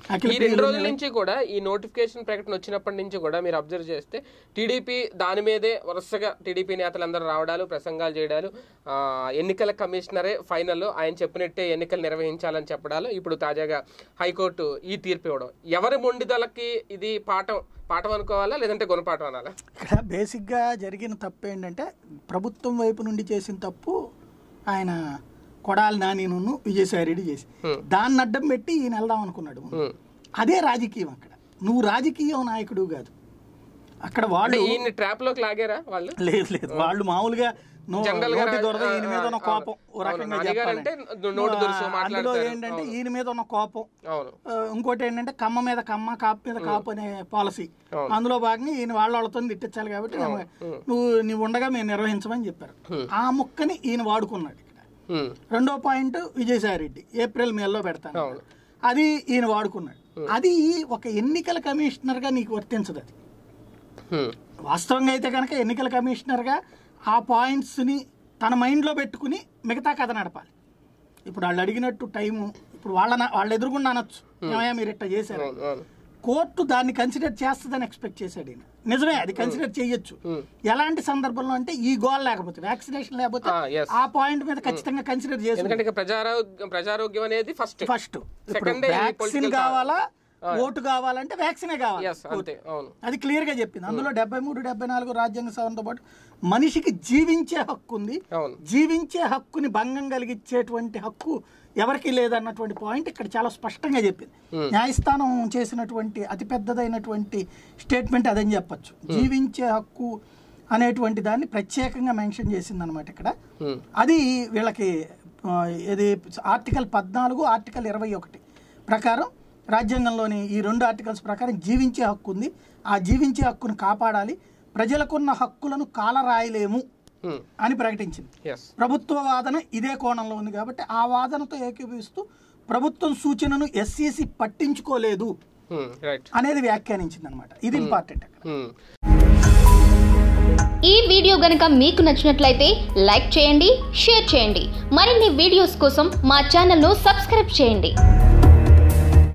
అఖిల ఈ రెండు రోజుల నుంచి కూడా ఈ నోటిఫికేషన్ ప్రకటన వచ్చినప్పటి నుంచి కూడా మీరు అబ్జర్వ్ చేస్తే టీడీపీ దాని మీదే వరుసగా టీడీపీ నేతలందరూ రావడాలు ప్రసంగాలు చేయడాలు ఆ, ఎన్నికల కమిషనరే ఫైనల్ ఆయన చెప్పినట్టే ఎన్నికలు నిర్వహించాలని చెప్పడాలు ఇప్పుడు తాజాగా హైకోర్టు ఈ తీర్పు ఇవ్వడం ఎవరి మొండిదలకి ఇది పాఠం పాఠం అనుకోవాలా లేదంటే గుణపాఠం అనాలా ఇక్కడ బేసిక్గా జరిగిన తప్పు ఏంటంటే ప్రభుత్వం వైపు నుండి చేసిన తప్పు ఆయన కొడాలి నానిను విజయసాయిరెడ్డి చేసి దాన్ని అడ్డం పెట్టి ఈయన వెళ్దాం అనుకున్నాడు హ్మ్. అదే రాజకీయం అక్కడ నువ్వు రాజకీయం నాయకుడు కాదు అక్కడ వాళ్ళు అంటే ఈయన్ని ట్రాప్ లోకి లాగారా వాళ్ళు లేదు లేదు వాళ్ళు మామూలుగా నో- జనరల్ గా నోటి రా- దొరద ఈయన మీద ఉన్న ఆ, కోపం ఓ అవును. రకంగా నాని గారు అంటే చెప్పాలి నోటి దురుసు అందులో మాట్లాడతారు. ఏంటంటే ఈయన మీద ఉన్న కోపం అవును ఆ, ఇంకోటి ఏంటంటే కమ్మ మీద కమ్మ కాపు మీద కాపు అనే పాలసీ అవును. అందులో భాగంగా ఈయన వాళ్ళ వాళ్ళతో తిట్టించాలి కాబట్టి నువ్వు- నువ్వు నువ్వు ఉండగా మేము నిర్వహించమని చెప్పారు ఆ ముక్కని ఈయన వాడుకున్నాడు ఇక్కడ హ్మ్. రెండో పాయింట్ విజయసాయిరెడ్డి ఏప్రిల్ మేలో పెడతాను అవును. అది ఈయన వాడుకున్నాడు అది ఒక ఎన్నికల కమిషనర్గా నీకు వర్తించదు అది హ్మ్. వాస్తవంగా అయితే కనుక ఎన్నికల కమిషనర్గా ఆ పాయింట్స్ని తన మైండ్లో పెట్టుకుని మిగతా కథ నడపాలి ఇప్పుడు వాళ్ళు అడిగినట్టు టైము ఇప్పుడు వాళ్ళ వాళ్ళు ఎదురుగుండా అనొచ్చు ఏమయ్యా మీరు ఇట్లా చేశారు అవును అవును కోర్టు దాన్ని కన్సిడర్ చేస్తుందని ఎక్స్పెక్ట్ చేశాడు ఈయన నిజమే అది కన్సిడర్ చేయొచ్చు ఎలాంటి సందర్భంలో అంటే ఈ గోల్ లేకపోతే వ్యాక్సినేషన్ లేకపోతే Ah, yes. ఆ పాయింట్ మీద ఖచ్చితంగా కన్సిడర్ చేసి ఎందుకంటే ఇక ప్రజారోగ్యం ప్రజారోగ్యం అనేది ఫస్ట్ ఫస్ట్ ఇప్పుడు Second ఏ వ్యాక్సిన్ political కావాలా ఓటు కావాలంటే వ్యాక్సినే కావాలి ఎస్ అంతే అవును అది క్లియర్ గా చెప్పింది అందులో డెబ్బై మూడు డెబ్బై నాలుగు రాజ్యాంగ సవరణతో పాటు మనిషికి జీవించే హక్కు ఉంది అవును జీవించే హక్కుని భంగం కలిగించేటువంటి హక్కు ఎవరికి లేదన్నటువంటి పాయింట్ ఇక్కడ చాలా స్పష్టంగా చెప్పింది న్యాయస్థానం చేసినటువంటి అతిపెద్దదైనటువంటి స్టేట్మెంట్ అదని చెప్పొచ్చు జీవించే హక్కు అనేటువంటి దాన్ని ప్రత్యేకంగా మెన్షన్ చేసింది అనమాట ఇక్కడ హ్మ్. అది వీళ్ళకి ఆ, ఇది ఆర్టికల్ పద్నాలుగు ఆర్టికల్ ఇరవై ఒకటి ప్రకారం రాజ్యాంగంలోని ఈ రెండు ఆర్టికల్స్ ప్రకారం జీవించే హక్కు ఉంది ఆ జీవించే హక్కును కాపాడాలి ప్రజలకున్న హక్కులను కాలరాయలేము హ్మ్. అని ప్రకటించింది ఎస్ ప్రభుత్వ వాదన ఇదే కోణంలో ఉంది కాబట్టి ఆ వాదనతో ఏకీభవిస్తూ ప్రభుత్వం సూచనను ఎస్సీసీ పట్టించుకోలేదు హ్మ్. రైట్ అనేది వ్యాఖ్యానించింది అనమాట ఇది ఇంపార్టెంట్ అక్కడ హ్మ్. ఈ వీడియో గనుక మీకు నచ్చినట్లయితే లైక్ చేయండి షేర్ చేయండి మరిన్ని వీడియోస్ కోసం మా ఛానల్ను సబ్స్క్రైబ్ చేయండి